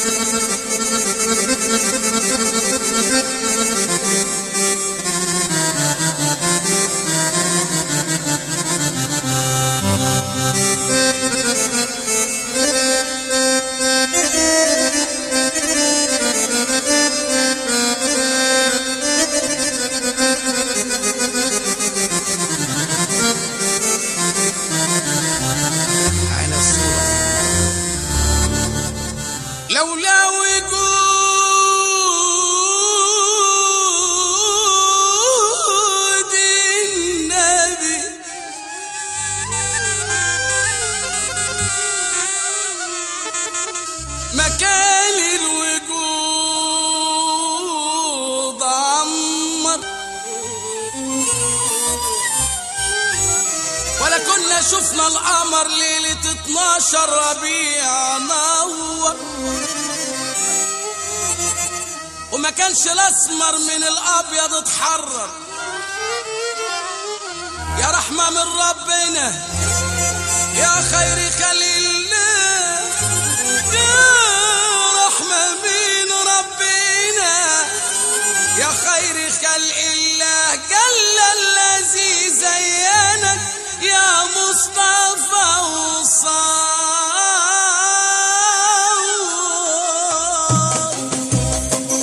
على الصورة لولا وجود النبي مكان الوجود عمر ولا كنا شفنا القمر ليلة 12 ربيع نور وما كانش الاسمر من الابيض اتحرر يا رحمة من ربنا يا خير خليل الله يا رحمة من ربنا يا خير خلق الله جل الذي زينك يا مصطفى وصار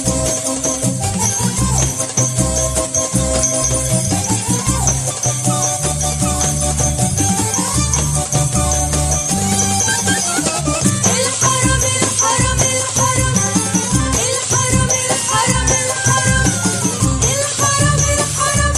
الحرم الحرم الحرم الحرم الحرم الحرم الحرم الحرم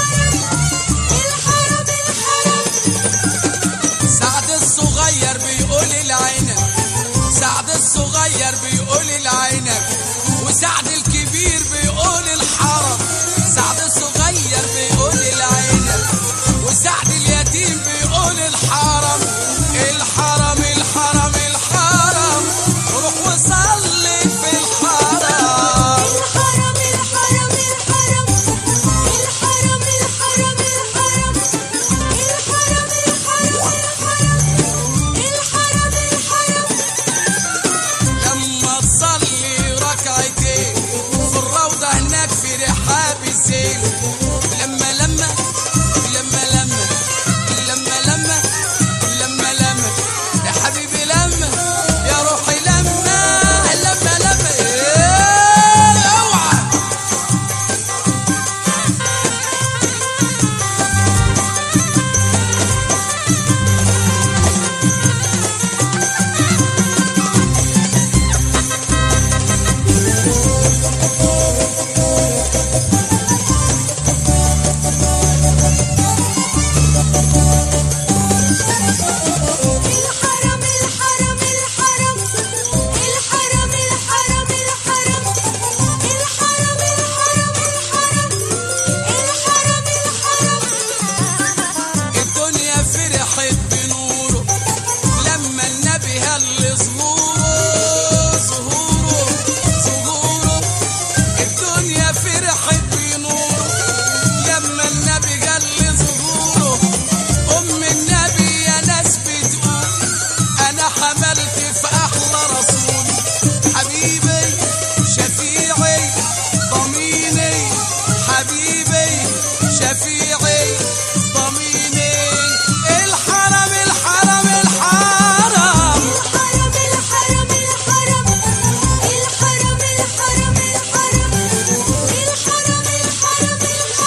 الحرم الحرم سعد الصغير بيقول العنب سعد الصغير بيقول العنب وسعد الكبير بيقول الحرم سعد الصغير بيقول العنب وسعد اليتيم بيقول الحرم الحرم الحرم الحرم روح وصلي في الحرم الحرم الحرم الحرم الحرم الحرم الحرم الحرم الحرم الحرم لما تصلي ركعتين في الروضة هناك في رحاب الزين لما لما لما لما لما لما لما لما يا حبيبي لما يا روحي لما لما لما إيه اوعى الحرم الحرم الحرم الحرم الحرم الحرم الحرم الحرم الحرم الحرم الحرم الدنيا فرحت بنوره لما النبي هل ظهوره ظهوره ظهوره الدنيا فرحت بنوره لما النبي هل ظهوره ام النبي يا ناس بتقول انا حملت في احلى رسول حبيبي شفيعي ضميني حبيبي شفيعي ضميني الحرم الحرم الحرم الحرم الحرم الحرم الحرم الحرم الحرم الحرم الحرم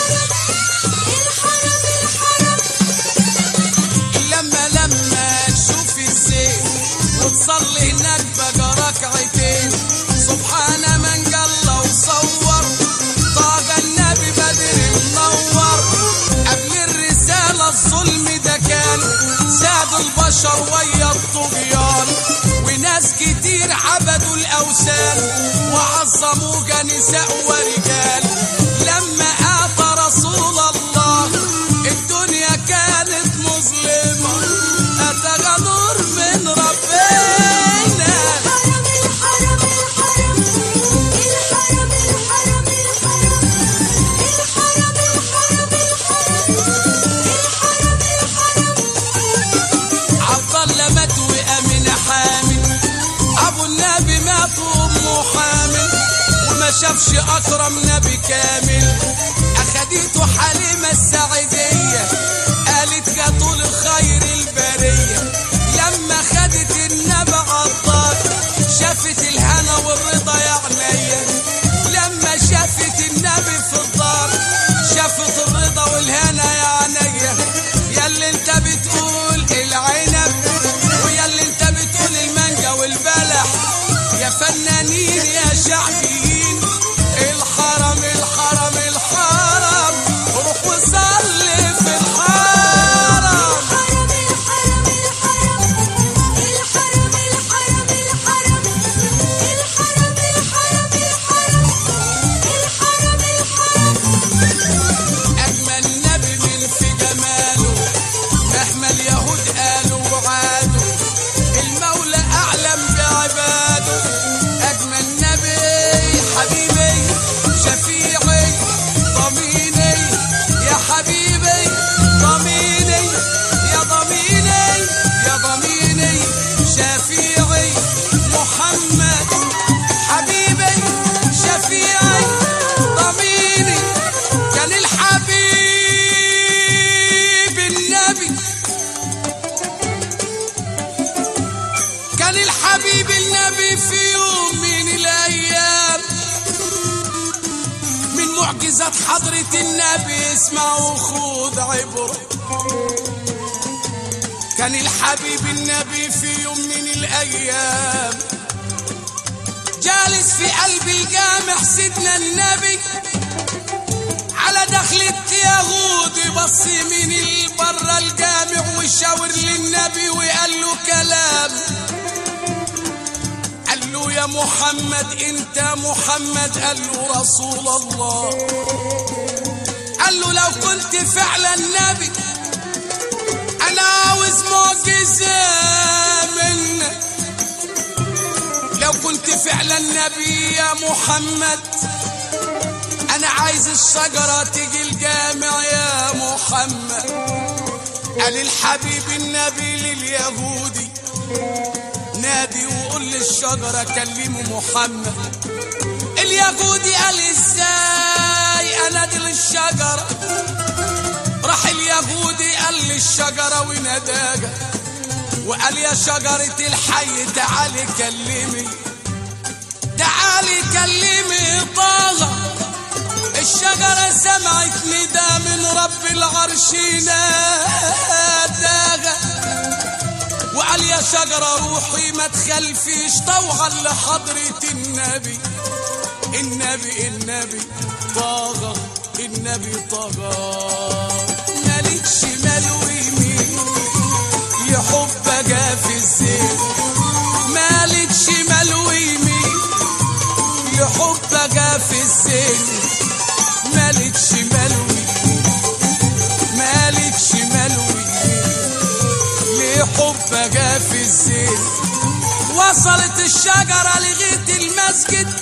الحرم الحرم لما لما تشوف الزين وتصلي هناك بقى ركعتين سبحان من جل وصور طاق النبي بدر منور قبل الرسالة الظلم ده كان ساد البشر ويا الطغيان وناس كتير عبدوا الأوثان وعظموا نساء ورجال لما أعطى رسول الله الدنيا كانت مظلمة أتى نور من ربنا الحرم الحرم الحرم الحرم الحرم الحرم الحرم الحرم الحرم عبد الله مات وأمين حامد أبو النبي مات شافش اكرم نبي كامل اخدته حليمه السعيديه قالت يا طول خير البريه لما خدت النبي عطار شافت الهنا والرضا يا عينيا لما شافت النبي في الدار شافت الرضا والهنا يا عينيا يا اللي انت بتقول العنب ويا اللي انت بتقول المانجا والبلح يا فنانين يا شعبيين الحرم الحرم الحرم روح وصلي في الحرم الحرم الحرم الحرم الحرم الحرم الحرم الحرم الحرم الحرم الحرم الحرم أجمل نبي من في جماله مهما اليهود قالوا وعادوا المولى أعلم بعباده أجمل نبي حبيبي شفيعي ضميني يا حبيبي ضميني يا ضميني يا ضميني شفيعي محمد حبيبي شفيعي ضميني كان الحبيب النبي كان الحبيب النبي في يوم من الايام من معجزات حضرة النبي اسمع وخذ عبرة كان الحبيب النبي في يوم من الايام جالس في قلب الجامع سيدنا النبي على دخلة يهودي بص من البر الجامع وشاور للنبي وقال له كلام قال له يا محمد انت محمد قال له رسول الله قال له لو كنت فعلا نبي انا عاوز معجزة منك لو كنت فعلا نبي يا محمد انا عايز الشجرة تيجي الجامع يا محمد قال الحبيب النبي لليهودي نادي وقول للشجرة كلمه محمد اليهودي قال ازاي انادي للشجرة راح اليهودي قال للشجرة وناداها وقال يا شجرة الحي تعالي كلمي تعالي كلمي طه الشجرة سمعت نداء من رب العرش ناداها وقال يا شجرة روحي ما تخلفيش طوعا لحضرة النبي النبي النبي طاغى النبي طغى مالك شمال ويمين يحب جا في الزين مالك شمال ويمين يحب جا في الزين مالك شمال ويمين مالك شمال ويمين لحب جا في الزين وصلت الشجرة لغاية المسجد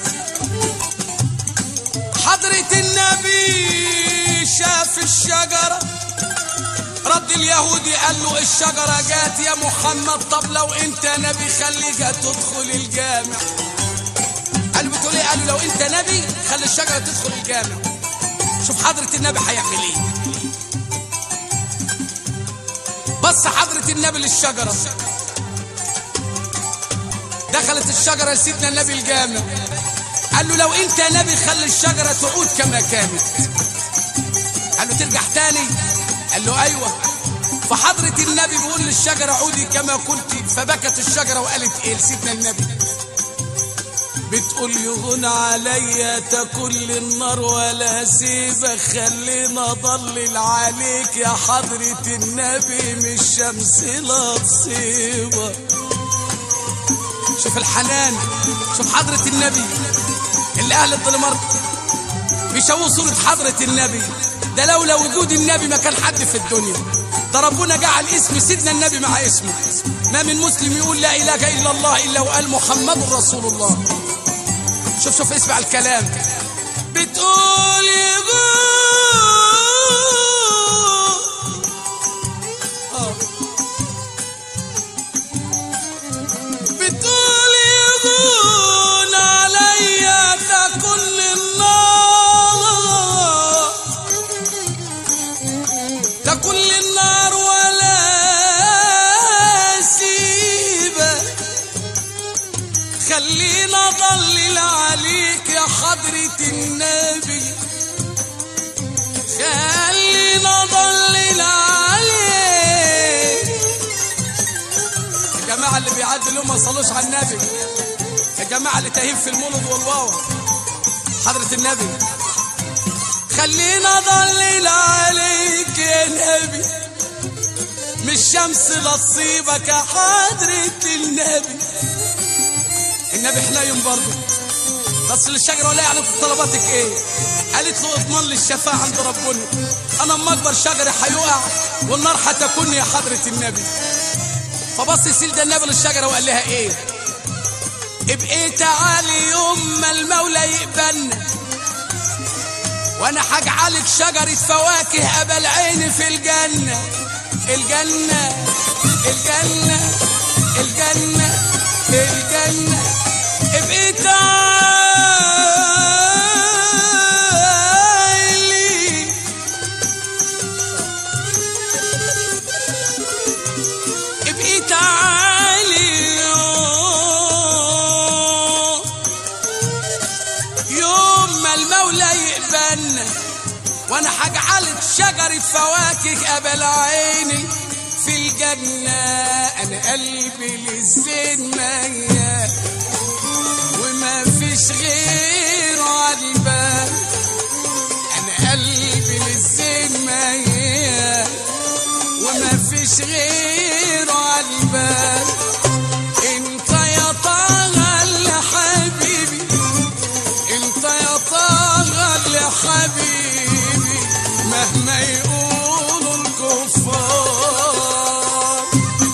حضرة النبي شاف الشجرة رد اليهودي قال له الشجرة جات يا محمد طب لو انت نبي خليها تدخل الجامع قال له بتقول ايه قال له لو انت نبي خلي الشجرة تدخل الجامع شوف حضرة النبي هيعمل ايه بص حضرة النبي للشجرة دخلت الشجرة لسيدنا النبي الجامع قال له لو انت نبي خلي الشجرة تعود كما كانت قال له ترجع تاني قال له ايوه فحضرة النبي بيقول للشجرة عودي كما كنت فبكت الشجرة وقالت ايه لسيدنا النبي بتقول يهون عليا تاكل النار ولا سيبك خلينا اضلل عليك يا حضرة النبي من الشمس لا تصيبك شوف الحنان شوف حضرة النبي اللي اهل الظلمار بيشوفوا صورة حضرة النبي ده لولا وجود النبي ما كان حد في الدنيا ده ربنا جعل اسم سيدنا النبي مع اسمه ما من مسلم يقول لا اله الا الله الا وقال محمد رسول الله شوف شوف اسمع الكلام بتقول يقول آه. بتقول يقول عليا ده كل الجماعة اللي بيعدوا اليوم ما صلوش على النبي الجماعة اللي تاهين في المولد والواو حضرة النبي خلينا ضلل عليك يا نبي مش شمس لا تصيبك يا حضرة النبي النبي حنين برضه بس الشجرة ولا قالت طلباتك ايه قالت له اضمن لي الشفاعة عند ربنا انا اما اكبر شجرة هيقع والنار هتكون يا حضرة النبي فبص سيد النبي للشجرة وقال لها ايه ابقي تعالي يوم ما المولى يقبلنا وانا هجعلك شجرة فواكه قبل عيني في الجنة الجنة الجنة الجنة الجنة ابقي تعالي ابقي تعالي يوم يوم ما المولى يقبلنا وانا هجعلك شجرة فواكه قبل عيني في الجنة انا قلبي للزين ميال وما فيش غيره عالبال انا قلبي للزين ميال وما فيش غيره عالبال انت يا طه يا حبيبي انت يا طه يا حبيبي مهما يقولوا الكفار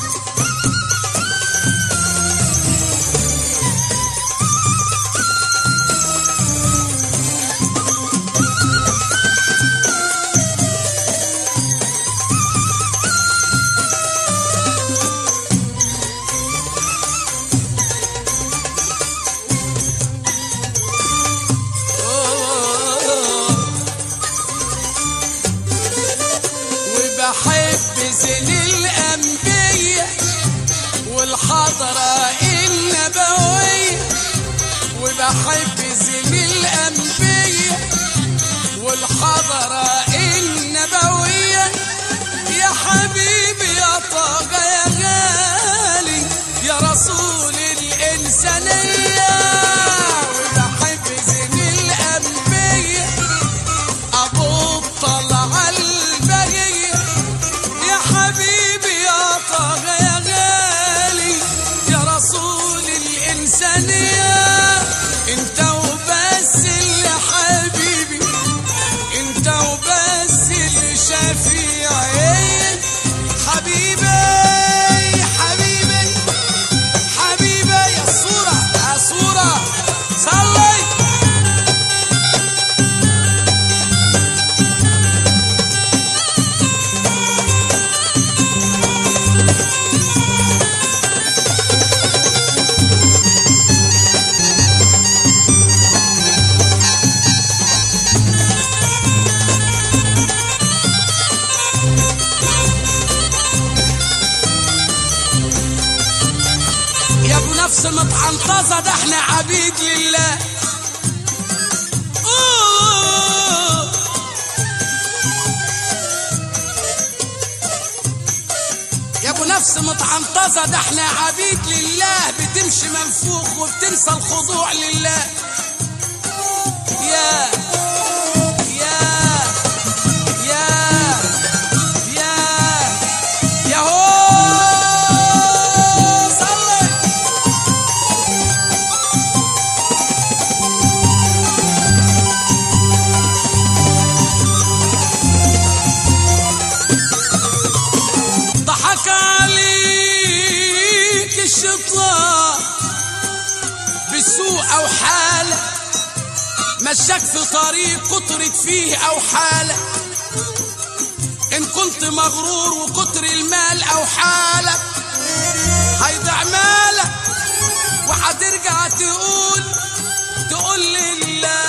وبحب زين الأنبياء والحضرة النبوية وبحب زين الأنبياء والحضرة النبوية يا حبيبي يا طاقة يا غالي يا رسول الإنسانية وبحب زين الأنبياء أبو طلع البهية يا حبيبي يا طه يا غالي يا رسول الإنسانية انت وبس اللي حبيبي انت وبس اللي شفيعي حبيبي حبيبي حبيبي يا صورة يا صورة صلي يا ابو نفس متعنطزة ده احنا عبيد لله أوه. يا ابو نفس متعنطزة ده احنا عبيد لله بتمشي منفوخ وبتنسى الخضوع لله يا يا يا يا يا هو صلي ضحك عليك الشيطان بسوء او حاله مشاك في طريق كترت فيه او حاله ان كنت مغرور وكتر المال او حالك هيضيع مالك وهترجع تقول تقول لله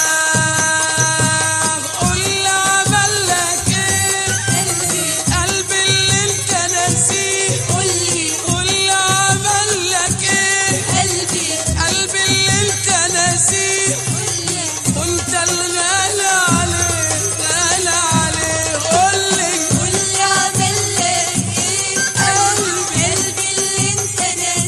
قول لي عمل لك ايه قلبي اللي انت ناسيه قول لي عمل لك ايه قلبي اللي انت ناسيه وانت اللي غالي عليه غالي عليه قول لي قلبي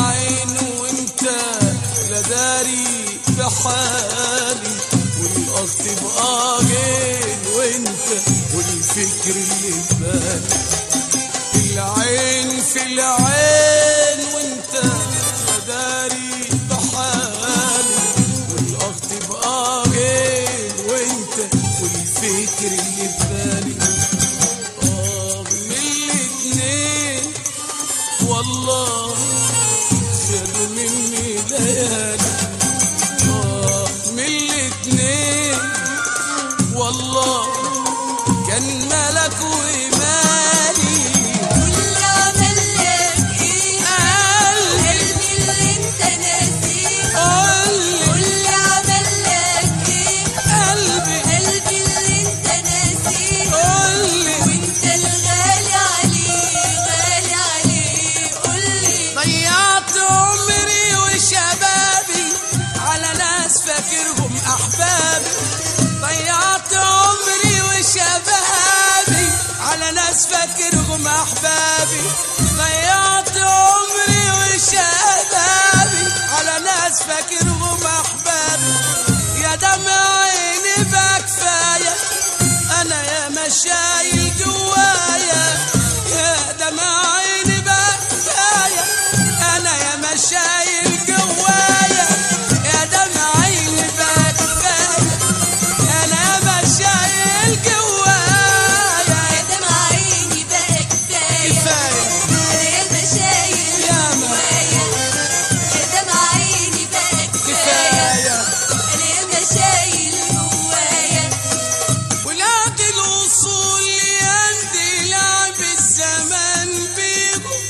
عين وانت لا داري بحالي والاخ تبقى جين وانت والفكر اللي في بالي العين في العين وانت لا داري بحالي والاخ تبقى جين وانت والفكر اللي في بالي اه من الاتنين والله شالوا مني ليالي آه من الاتنين والله كان ملك ومالي واللي عمل لك ايه قلبي اللي انت ناسيه قلبي واللي عمل لك ايه قلبي قلبي اللي انت ناسيه قلبي وانت الغالي عليه غالي عليه قولي ضيعت عمري وشبابي على ناس فاكرهم احبابي ضيعت عمري وشبابي على ناس فاكرهم احبابي ضيعت عمري وشبابي على ناس فاكرهم احبابي يا دمع عيني بقى كفايه انا يا مشايل جوايا يا دمع عيني بقى كفايه انا يا مشايل جوايا يا دمع عيني بقى كفايه انا يا مشايل جوايا يا دمع عيني بقى كفايه كفايه انا يا مشايل ياما. جوايا يا دمع عيني بقى كفايه كفايه انا يا مشايل جوايا ولاد الوصول اللي عندي لعب الزمان بيهم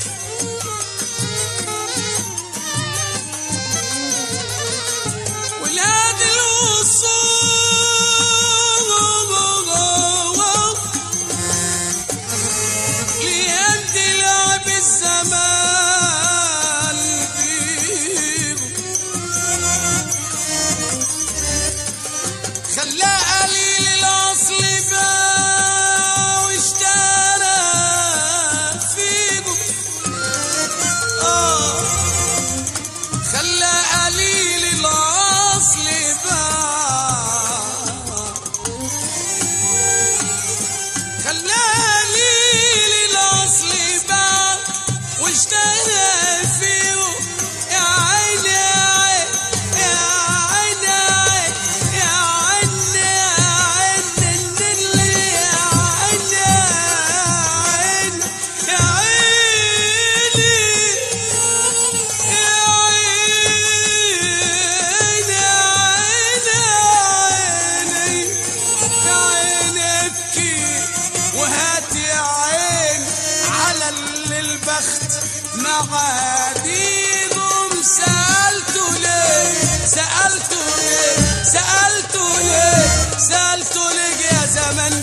ولاد الوصول اللي عندي لعب الزمان بيهم خلاه قليل الاصل باع واشترى فيكم اه خلاه قليل الاصل باع خلاه قليل الاصل باع واشترى فيهم يا عيني يا عيني يا عيني يا عيني يا عيني يا عيني يا عيني يا عيني يا عيني ابكي وهات يا عين على اللي البخت معاديهم سألته ليه سألته ليه سألته ليه سألته ليه يا زمن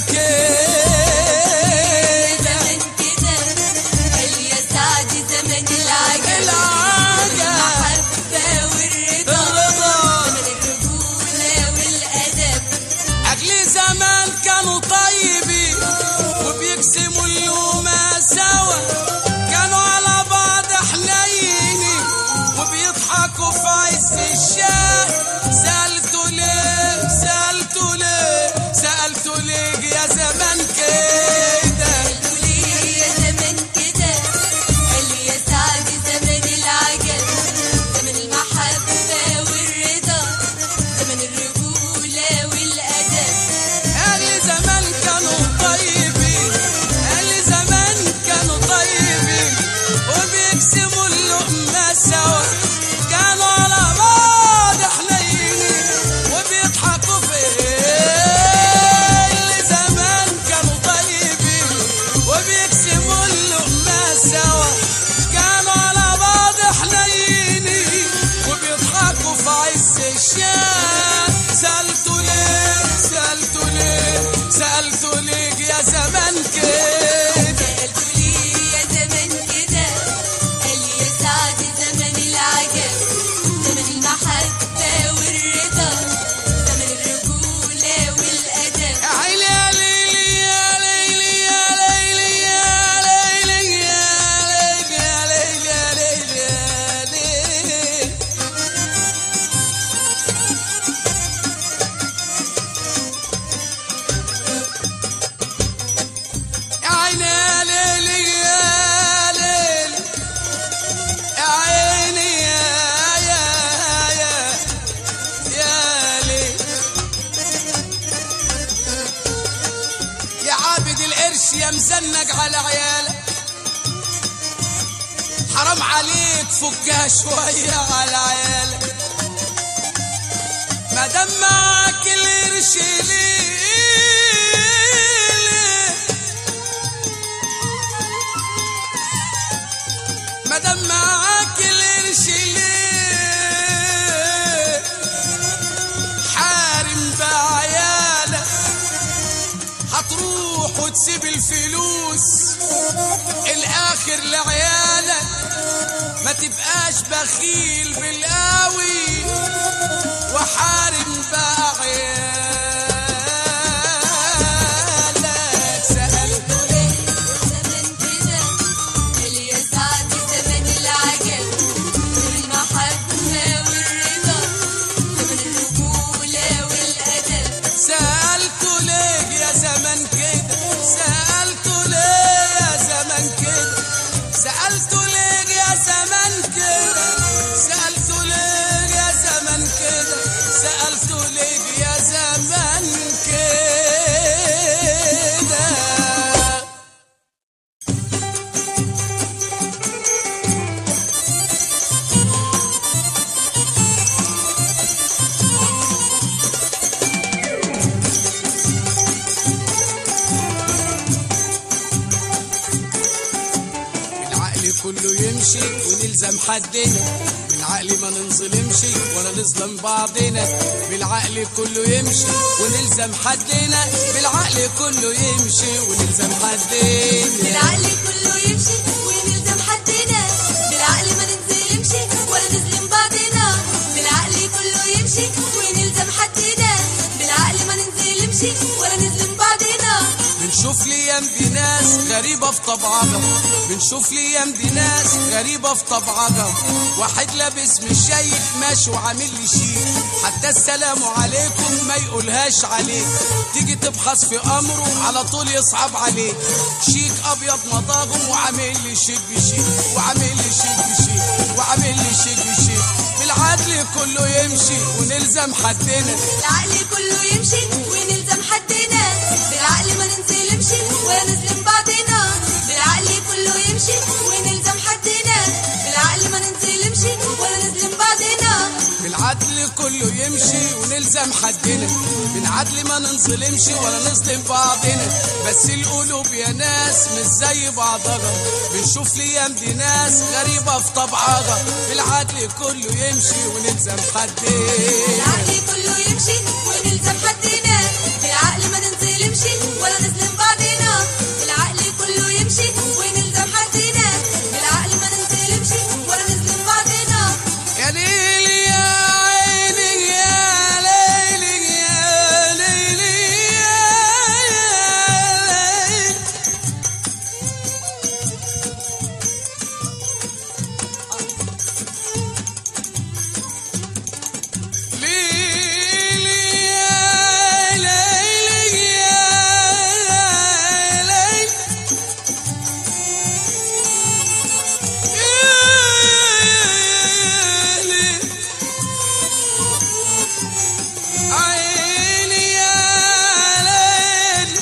كده زمن كده قال يا سعد زمن العجل العجل. المحبة والرضا الرضا. زمن الرجولة والأدب أجل زمان كانوا طيبين وبيقسموا اليوم سوا كانوا على بعض حنين تزنق على عيالك حرام عليك فكها شوية على عيالك ما دام معاك القرش ليه ما دام معاك القرش ليه حارم بعيالك هتروح وتسيب الفلوس الاخر لعيالك ما تبقاش بخيل بالقوي وحارم بقى عيالك سألت زمن كده اللي يسعد زمن العجل والمحبة والرضا زمن الرجولة والأدب سألته ليه يا زمن كده سألته ليه يا زمن كده سألته ليه يا زمن كده سألته ليه يا زمن كده سألته ليه يا زمن كده العقل كله يمشي ونلزم حدنا بالعقل ما ننظلمش ولا نظلم بعضنا بالعقل كله يمشي ونلزم حدنا بالعقل كله يمشي ونلزم حدنا بالعقل كله يمشي ونلزم حدنا بالعقل ما ننظلمش ولا نظلم بعضنا بالعقل كله يمشي ونلزم حدنا بالعقل ما ننظلمش ولا نظلم بعضنا بنشوف ليام دي ناس غريبة في طبعها بنشوف ليام دي ناس غريبة في طبعها واحد لابس مش شايف ماشي وعامل لي شيك حتى السلام عليكم ما يقولهاش عليك تيجي تبحث في امره على طول يصعب عليك شيك ابيض مضاغم وعامل لي شيك بشيك وعامل لي شيك بشيك وعامل لي شيك بشيك بالعدل كله يمشي ونلزم حدنا بالعقل كله يمشي ونلزم حدنا بالعقل ما ننظلمش ولا نظلم بعضنا بالعقل كله يمشي ونلزم حدنا بالعقل ما ننظلمش ولا نظلم بعضنا بالعدل كله يمشي ونلزم حدنا بالعدل ما ننظلمش ولا نظلم بعضنا بس القلوب يا ناس مش زي بعضها بنشوف ليام دي ناس غريبة في طبعها بالعدل كله يمشي ونلزم حدنا بالعقل كله يمشي ونلزم حدنا بالعقل ما ننظلمش ولا نظلم بعضنا بالعقل كله يمشي ونلزم حدنا بالعقل ما ننظلمش ولا نظلم بعضنا يا ليل يا عيني يا ليل يا ليل يا ليل ليل يا ليل يا ليل يا ليل عيني يا ليل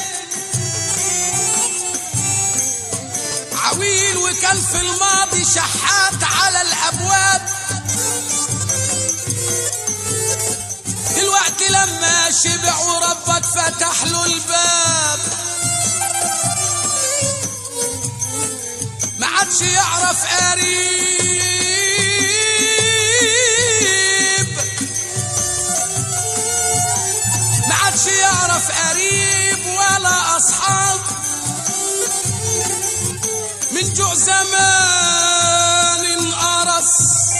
عويل وكان في الماضي شحات على الابواب دلوقتي لما شبع وربك فتح له الباب ما عادش يعرف قريب ما عادش يعرف قريب ولا اصحاب من جوع زمان انقرص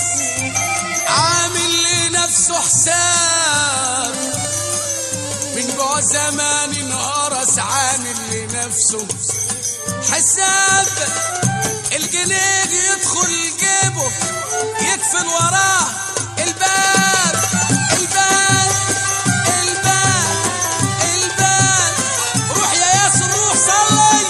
عامل لنفسه حساب من جوع زمان انقرص عامل لنفسه حساب الجنيه يدخل جيبه يقفل وراه الباب الباب الباب الباب روح يا ياسر روح صلي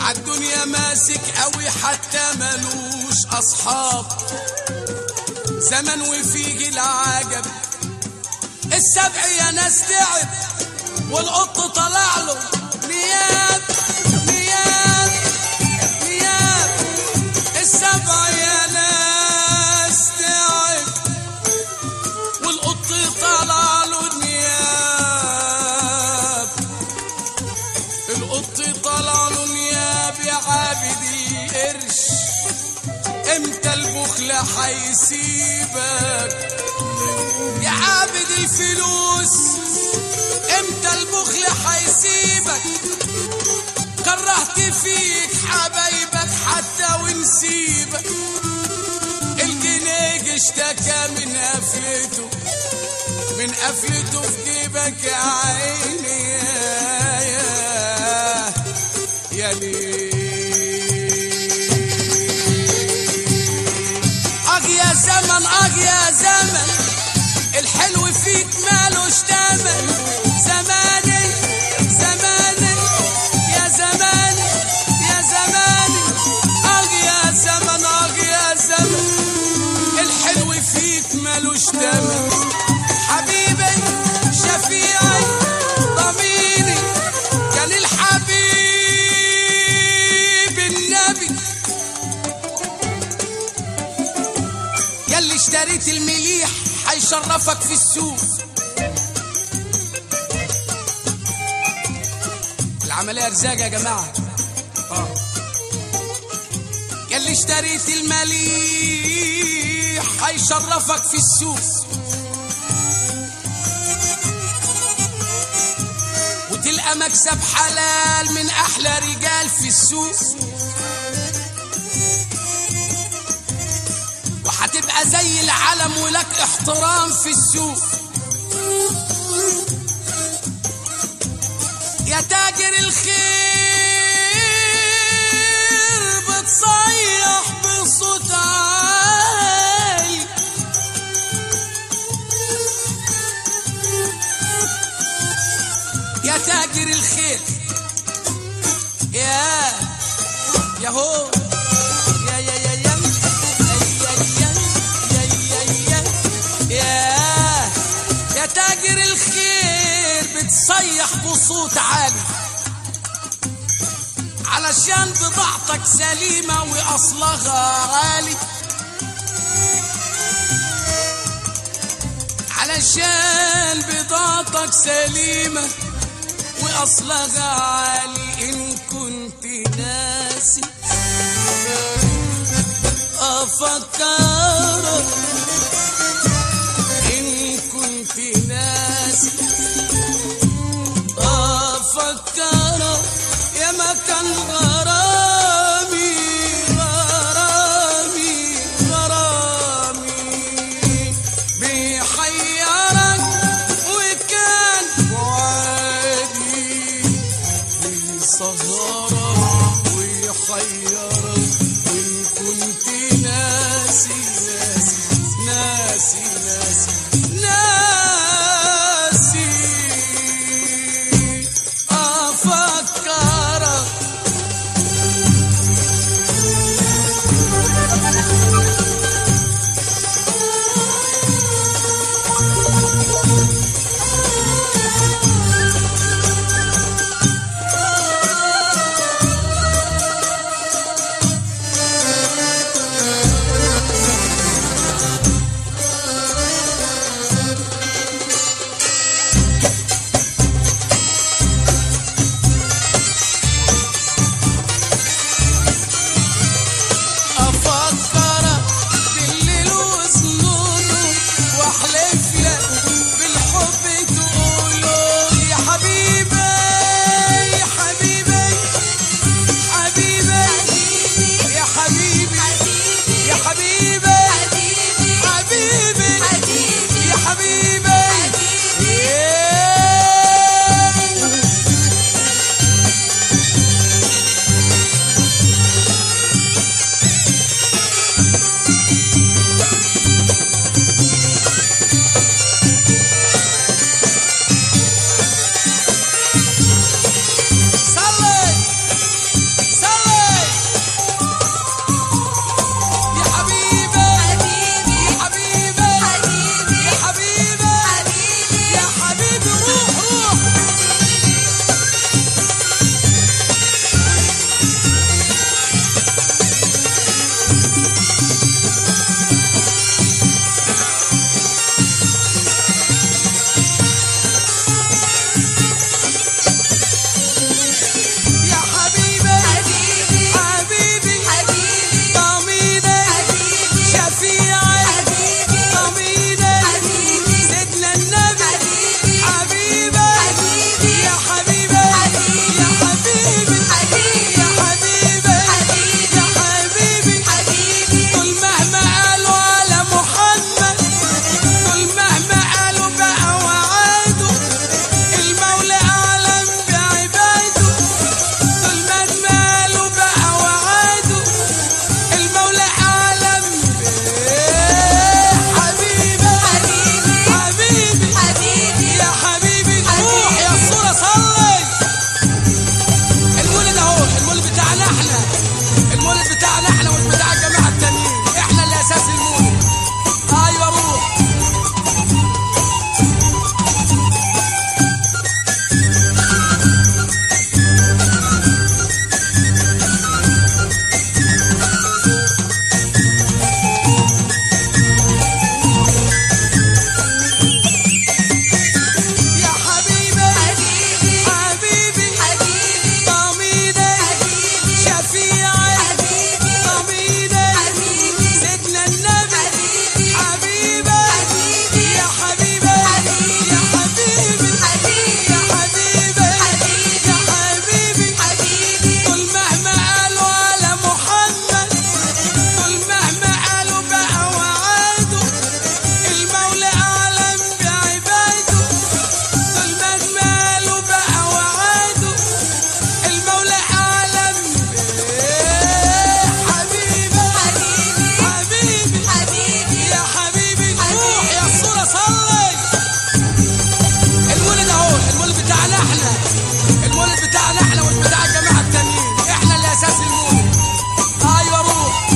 عالدنيا ماسك قوي حتى ملوش اصحاب زمن وفيه العجب السبع يا ناس تعب والقط طلع له نياب نياب نياب السبع يا ناس تعب والقط طلع له نياب القط طلع له نياب يا عابدي قرش امتى البخل حيسيبك يا عابد الفلوس امتى البخل حيسيبك كرهت فيك حبايبك حتى ونسيبك الجنيج اشتكى من قفلته من قفلته في جيبك يا عيني يا يا, يا ليه اج يا زمن اج يا زمن الحلو فيك مالوش تمن زماني زماني يا زماني يا زماني اج يا زمن اج يا زمن الحلو فيك مالوش تمن حبيبي شفيعي ضميري كان الحبيب النبي ياللي اشتريت المليح هيشرفك في السوق العملية ارزاق يا جماعة اه ياللي اشتريت المليح هيشرفك في السوق وتلقى مكسب حلال من احلى رجال في السوق وهتبقى زي العلم ولك احترام في السوق يا تاجر الخير بتصيح بصوت عالي يا تاجر الخير يا يا هو يا يا يا يا يا يا يا يا يا يا يا تاجر الخير بتصيح بصوت عالي علشان بضاعتك سليمة وأصلها عالي علشان بضاعتك سليمة وأصلها عالي إن كنت ناسي أفكرك إن كنت ناسي أفكرك يا مكان غرامي غرامي غرامي بيحيرك وكان وعدي بيسهرك ويحيرك وإن كنت ناسي ناسي ناسي ناسي ناسي أفكرك المولد بتاعنا احنا مش بتاع الجماعه التانيين احنا اللي اساس المولد ايوه روح يا حبيبي حبيبي حبيبي حبيبي طميدي حبيبي شفيعي حبيبي طميدي حبيبي سيدنا النبي حبيبي حبيبي حبيبي يا حبيبي يا حبيبي حبيبي يا حبيبي حبيبي يا حبيبي حبيبي طول مهما قالوا على محمد طول مهما قالوا بقى وعادوا المولى أعلم بعباده طول مهما قالوا بقى وعادوا المولى أعلم بيه حبيبي حبيبي حبيبي حبيبي يا حبيبي روح يا الصورة صلي المولد اهو المولد بتاعنا احنا المولد بتاعنا احنا مش بتاع الجماعة التانيين احنا اللي اساس المولد ايوه روح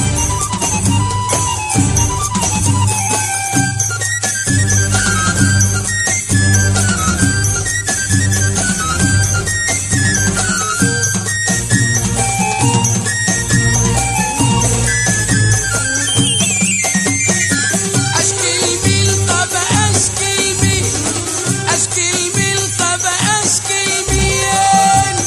اشكي الميل طب اشكي الميل اشكي الميل طب اشكي الميل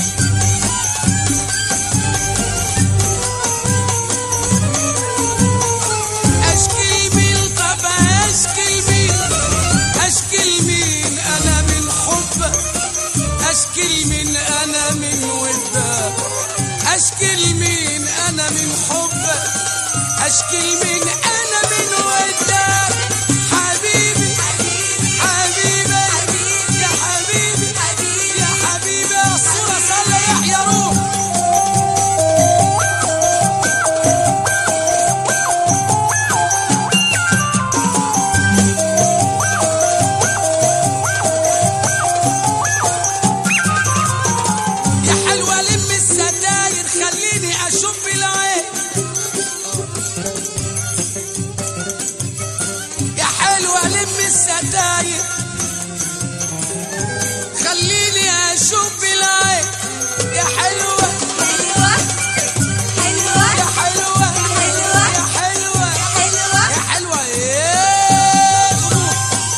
اشكي الميل طب اشكي الميل اشكي الميل انا من حبك اشكي الميل انا من ودك اشكي الميل انا من حبك اشكي الميل انا من ودك حبيبي حبيبي يا حبيبي يا حبيبي الصورة صلى يحيى روح يا حلوة لم الستاير خليني اشوف العين يا حلوة لم الستاير خليني اشوف العين يا حلوة حلوة حلوة يا حلوة حلوة يا حلوة حلوة يا حلوة ايه روح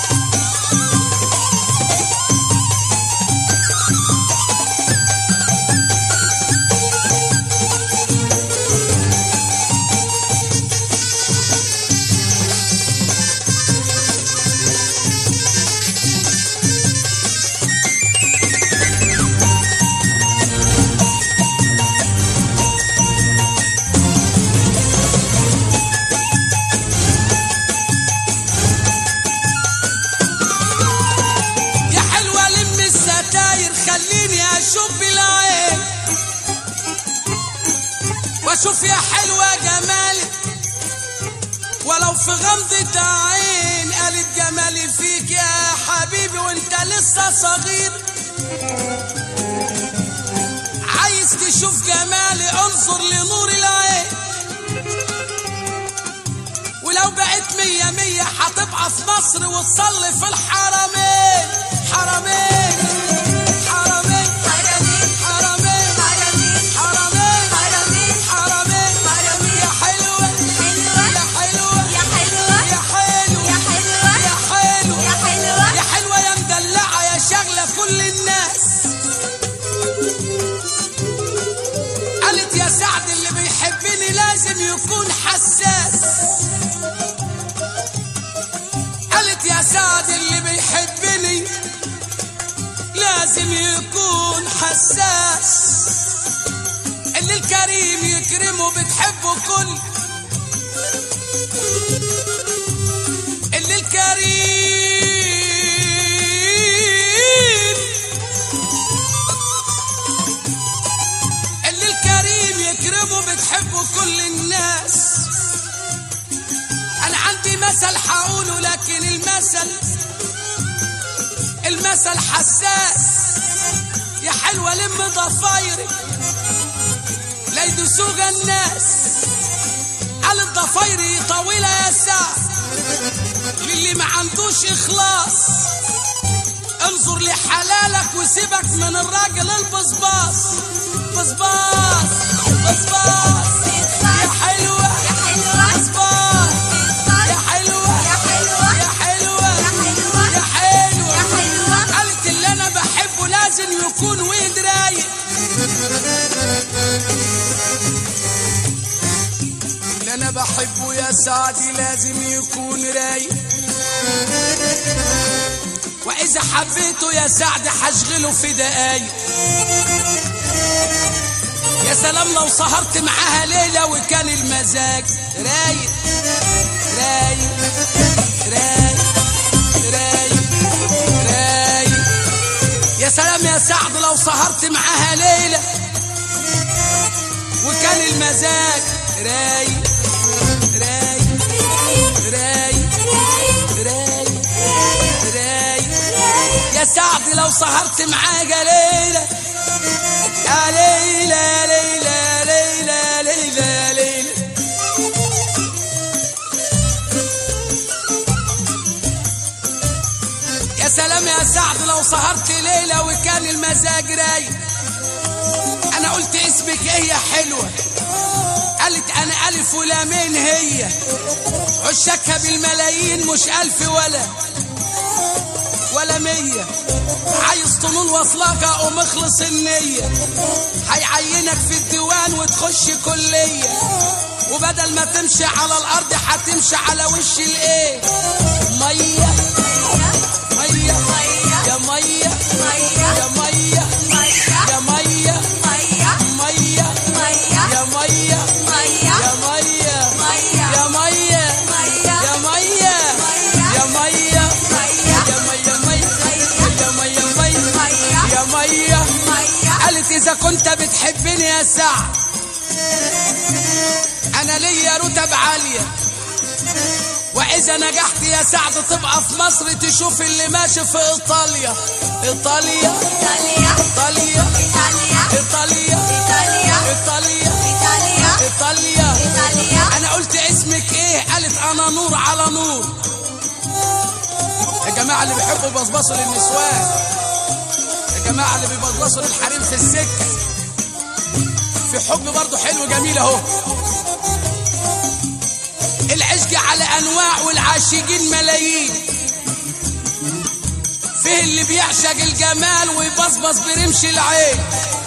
يا حلوة لم الستاير خليني اشوف العين واشوف يا حلوة جمالك ولو في غمضة عين قالت جمالي فيك يا حبيبي وانت لسه صغير عايز تشوف جمالي انظر لنور العين ولو بقيت مية مية هتبقى في مصر وتصلي في الحرمين حرمين حرمين حرمين حرمين حرمين حرمين حرمين حرمين حرمين يا حلوة حلوة يا حلوة يا حلوة يا حلو يا حلوة يا حلو يا حلوة يا حلوة يا مدلعة يا شغلة كل الناس قالت يا سعد اللي بيحبني لازم يكون حساس قالت يا سعد اللي بيحبني لازم يكون حساس اللي الكريم يكرمه بتحبه كل اللي الكريم اللي الكريم يكرمه بتحبه كل الناس انا عندي مثل هقوله لكن المثل المثل حساس يا حلوة لم ضفايرك لا سيد سوق الناس قال الضفاير طويلة يا سعد للي ما عندوش إخلاص انظر لحلالك وسيبك من الراجل البصباص بصباص بصباص يا حلوة يا حلوة بصباص يا حلوة يا حلوة يا حلوة يا حلوة يا حلوة يا حلوة قالت اللي انا بحبه لازم يكون ويد رايق اللي انا بحبه يا سعدي لازم يكون رايق واذا حبيته يا سعد هشغله في دقايق يا سلام لو سهرت معاها ليلة وكان المزاج رايق رايق رايق رايق رايق يا سلام يا سعد لو سهرت معاها ليلة وكان المزاج رايق رايق رايق رايق رايق يا سعد لو سهرت معاها ليلة يا ليلى يا ليلى يا ليلى يا ليلى يا ليلى يا سلام يا سعد لو سهرت ليلة وكان المزاج رايق أنا قلت اسمك إيه يا حلوة قالت أنا ألف ولامين هي عشاكها بالملايين مش ألف ولا ولا مية عايز طنون واطلاقة ومخلص النية هيعينك في الديوان وتخش كلية وبدل ما تمشي على الأرض هتمشي على وش الإيه مية مية يا مية يا مية يا مية مية يا مية يا مية يا مية يا مية يا مية يا مية يا مية مية يا مية قالت إذا كنت بتحبني يا سعد أنا ليا رتب عالية وإذا نجحت يا سعد تبقى في مصر تشوف اللي ماشي في إيطاليا إيطاليا إيطاليا إيطاليا إيطاليا إيطاليا أنا قلت اسمك إيه قالت أنا نور على نور يا جماعة اللي بيحبوا يبصبصوا للنسوان يا جماعة اللي بيبصبصوا للحريم في السكة في حب برضه حلو جميل اهو العشق على انواع والعاشقين ملايين فيه اللي بيعشق الجمال ويبصبص برمش العين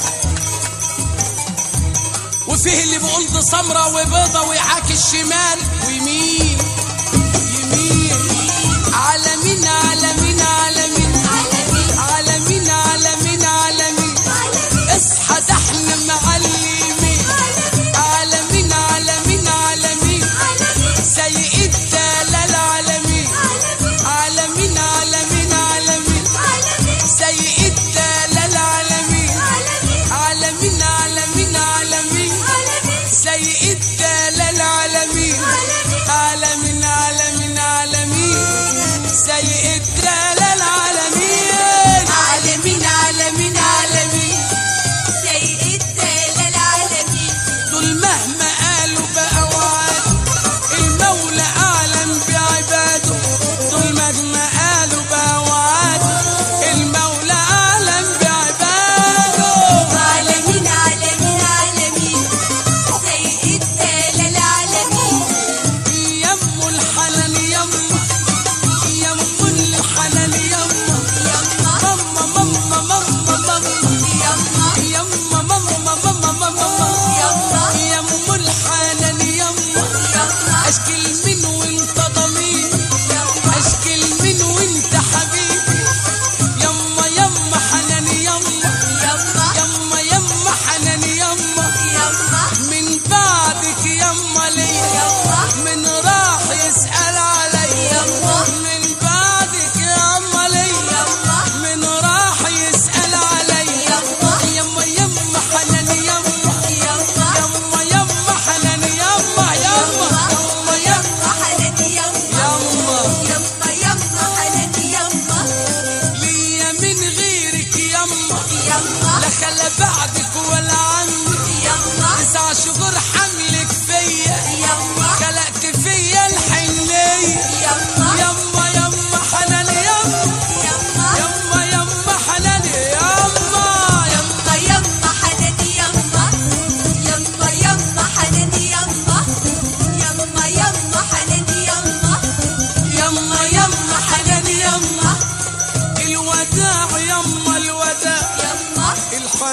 وفيه اللي بيقول دي سمرة وبيضة ويعاك الشمال ويمين يمين عالمين عالمين عالمين عالمين عالمين عالمين اصحى ده احنا معلمين عالمين عالمين عالمين سيء الدلال عالمين عالمين عالمين عالمين سيء الدلال عالمين عالمين عالمين عالمين سيء الدلال عالمين عالمين عالمين عالمين سيء الدلال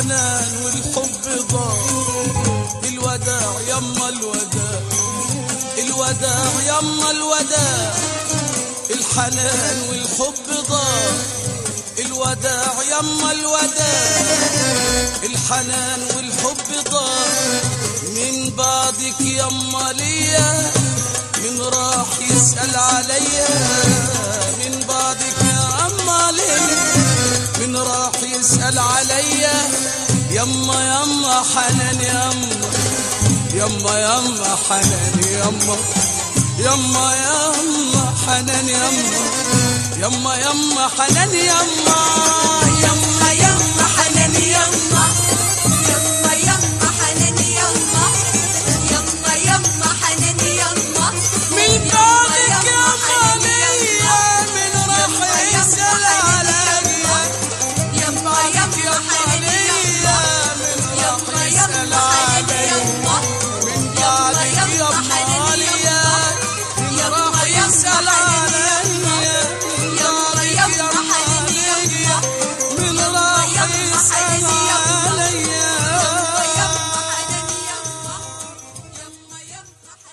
الحنان والحب ضاع الوداع يما الوداع الوداع يما الوداع الحنان والحب ضاع الوداع يما الوداع الحنان والحب ضاع من بعدك يما ليا من راح يسأل عليا من بعدك يا أما ليا من راح يسأل عليا يما يما حنان يما يما يما حنان يما يما يما حنان يما يما يما حنان يما يما